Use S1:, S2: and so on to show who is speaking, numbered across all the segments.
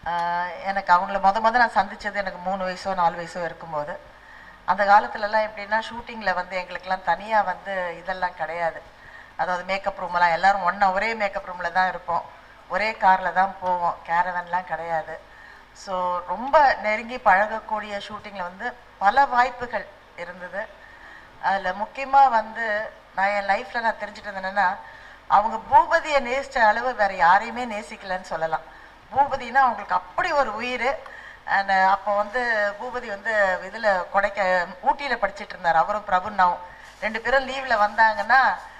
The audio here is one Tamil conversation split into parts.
S1: ஆஹ் எனக்கு அவங்கள முத முத நான் சந்திச்சது எனக்கு மூணு வயசோ நாலு வயசோ இருக்கும்போது அந்த காலத்துலலாம் எப்படின்னா ஷூட்டிங்கில் வந்து எங்களுக்கெல்லாம் தனியாக வந்து இதெல்லாம் கிடையாது அதாவது மேக்கப் ரூமெல்லாம் எல்லாரும் ஒன்றா ஒரே மேக்கப் ரூமில் தான் இருப்போம் ஒரே காரில் தான் போவோம் கேரவன்லாம் கிடையாது ஸோ ரொம்ப நெருங்கி பழகக்கூடிய ஷூட்டிங்கில் வந்து பல வாய்ப்புகள் இருந்தது அதில் முக்கியமாக வந்து நான் என் லைஃப்பில் நான் தெரிஞ்சுட்டு என்னென்னா அவங்க பூபதியை நேசித்த அளவு வேறு யாரையுமே நேசிக்கலைன்னு சொல்லலாம் பூபதினா அவங்களுக்கு அப்படி ஒரு உயிர் அண்ட் அப்போ வந்து பூபதி வந்து இதில் கொடைக்க ஊட்டியில் படிச்சிட்டு இருந்தார் அவரும் பிரபுன்னாவும் ரெண்டு பேரும் லீவில் வந்தாங்கன்னா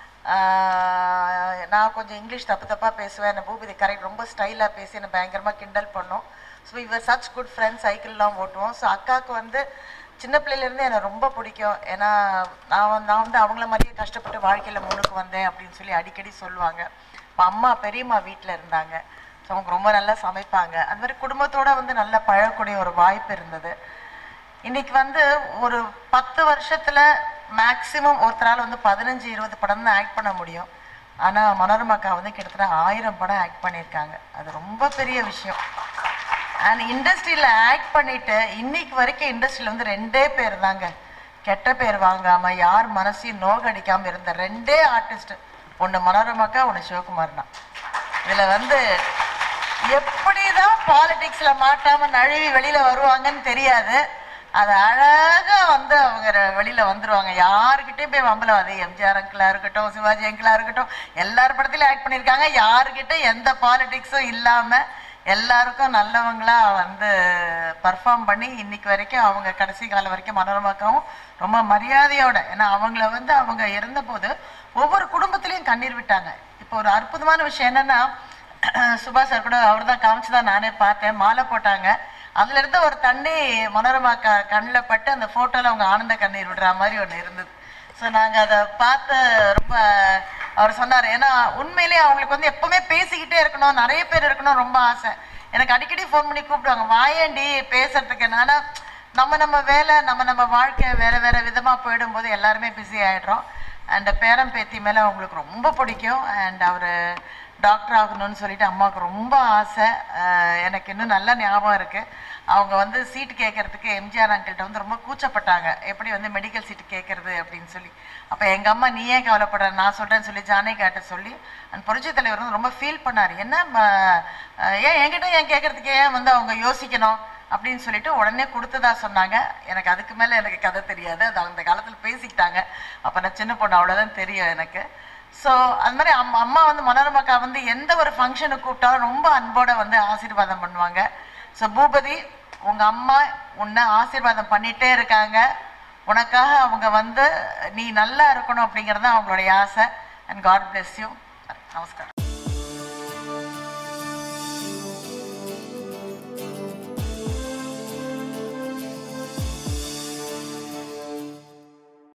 S1: ஆஹ், நான் கொஞ்சம் இங்கிலீஷ் தப்பு தப்பாக பேசுவேன் என்னை பூபதி கரெக்ட் ரொம்ப ஸ்டைலாக பேசி என்னை பயங்கரமாக கிண்டல் பண்ணோம் ஸோ இவர் சச் குட் ஃப்ரெண்ட்ஸ் சைக்கிள்லாம் ஓட்டுவோம் ஸோ அக்காவுக்கு வந்து சின்ன பிள்ளையிலேருந்து எனக்கு ரொம்ப பிடிக்கும் ஏன்னா நான் வந்து நான் வந்து அவங்கள மாதிரியே கஷ்டப்பட்டு வாழ்க்கையில் முன்னுக்கு வந்தேன் அப்படின்னு சொல்லி அடிக்கடி சொல்லுவாங்க இப்போ அம்மா பெரியம்மா வீட்டில் இருந்தாங்க ஸோ அவங்க ரொம்ப நல்லா சமைப்பாங்க அந்த மாதிரி குடும்பத்தோட வந்து நல்லா பழகக்கூடிய ஒரு வாய்ப்பு இருந்தது இன்னைக்கு வந்து ஒரு பத்து வருஷத்துல மேக்சிமம் ஒருத்தரால் வந்து பதினஞ்சு இருபது படம் தான் ஆக்ட் பண்ண முடியும் ஆனா மனோரமா அக்கா வந்து கிட்டத்தட்ட ஆயிரம் படம் ஆக்ட் பண்ணியிருக்காங்க அது ரொம்ப பெரிய விஷயம் அண்ட் இண்டஸ்ட்ரியில் ஆக்ட் பண்ணிட்டு இன்னைக்கு வரைக்கும் இண்டஸ்ட்ரியில் வந்து ரெண்டே பேர் தாங்க கெட்ட பேர் வாங்காம யார் மனசையும் நோகடிக்காம இருந்த ரெண்டே ஆர்டிஸ்ட் ஒன்று மனோரமாக்கா ஒன்று சிவகுமார் தான் இதில் வந்து எப்படிதான் பாலிடிக்ஸ்ல மாட்டாம நழுவி வெளியில வருவாங்கன்னு தெரியாது அது அழகா வந்து அவங்க ர- வெளியில வந்துருவாங்க யாருக்கிட்டையும் போய் வம்பலம் அது எம்ஜிஆர் அங்கிளா இருக்கட்டும் சிவாஜி அங்கிளா இருக்கட்டும் எல்லார் படத்துலயும் ஆக்ட் பண்ணியிருக்காங்க யாருக்கிட்ட எந்த பாலிடிக்ஸும் இல்லாம எல்லாருக்கும் நல்லவங்களா வந்து பர்ஃபார்ம் பண்ணி இன்னைக்கு வரைக்கும் அவங்க கடைசி காலம் வரைக்கும் மனோரமாக்காவும் ரொம்ப மரியாதையோட ஏன்னா அவங்கள வந்து அவங்க இறந்தபோது ஒவ்வொரு குடும்பத்திலையும் கண்ணீர் விட்டாங்க இப்போ ஒரு அற்புதமான விஷயம் என்னன்னா சுபாஷ் சார் கூட அவர் தான் காமிச்சுதான் நானே பார்த்தேன் மாலை போட்டாங்க அதுல இருந்து ஒரு தண்ணி மனோரமா க கண்ணில் பட்டு அந்த போட்டோல அவங்க ஆனந்த கண்ணீர் விடுற மாதிரி ஒன்று இருந்தது ஸோ நாங்கள் அதை பார்த்து ரொம்ப அவர் சொன்னார் ஏன்னா உண்மையிலேயே அவங்களுக்கு வந்து எப்பவுமே பேசிக்கிட்டே இருக்கணும் நிறைய பேர் இருக்கணும் ரொம்ப ஆசை எனக்கு அடிக்கடி ஃபோன் பண்ணி கூப்பிடுவாங்க வாயேண்டி பேசுறதுக்கு நானா நம்ம நம்ம வேலை நம்ம நம்ம வாழ்க்கை வேற வேற விதமாக போயிடும்போது எல்லாருமே பிஸி ஆயிடுறோம் அண்ட் பேரன் பேத்தி மேலே அவங்களுக்கு ரொம்ப பிடிக்கும் அண்ட் அவர் டாக்டர் ஆகணும்னு சொல்லிட்டு அம்மாவுக்கு ரொம்ப ஆசை அஹ் எனக்கு இன்னும் நல்ல ஞாபகம் இருக்கு அவங்க வந்து சீட்டு கேட்கறதுக்கு எம்ஜிஆர் அங்கிள்கிட்ட வந்து ரொம்ப கூச்சப்பட்டாங்க எப்படி வந்து மெடிக்கல் சீட்டு கேட்கறது அப்படின்னு சொல்லி அப்போ எங்கள் அம்மா நீ ஏன் கவலைப்படுற நான் சொல்கிறேன்னு சொல்லி ஜானகிட்ட சொல்லி அந்த புரட்சி தலைவர் வந்து ரொம்ப ஃபீல் பண்ணார் என்ன ம- அஹ் ஏன் என்கிட்ட ஏன் கேட்கறதுக்கு ஏன் வந்து அவங்க யோசிக்கணும் அப்படின்னு சொல்லிட்டு உடனே கொடுத்ததா சொன்னாங்க எனக்கு அதுக்கு மேலே எனக்கு கதை தெரியாது அது அந்த காலத்தில் பேசிக்கிட்டாங்க அப்போ நான் சின்ன பொண்ணு அவ்வளோதான் தெரியும் எனக்கு ஸோ அது மாதிரி அம்மா அம்மா வந்து மனோரமாக்கா வந்து எந்த ஒரு ஃபங்க்ஷனுக்கு கூப்பிட்டாலும் ரொம்ப அன்போட வந்து ஆசீர்வாதம் பண்ணுவாங்க ஸோ பூபதி உங்கள் அம்மா உன்னை ஆசீர்வாதம் பண்ணிட்டே இருக்காங்க உனக்காக அவங்க வந்து நீ நல்லா இருக்கணும் அப்படிங்கிறது தான் அவங்களுடைய ஆசை அண்ட் காட் bless யூ நமஸ்காரம்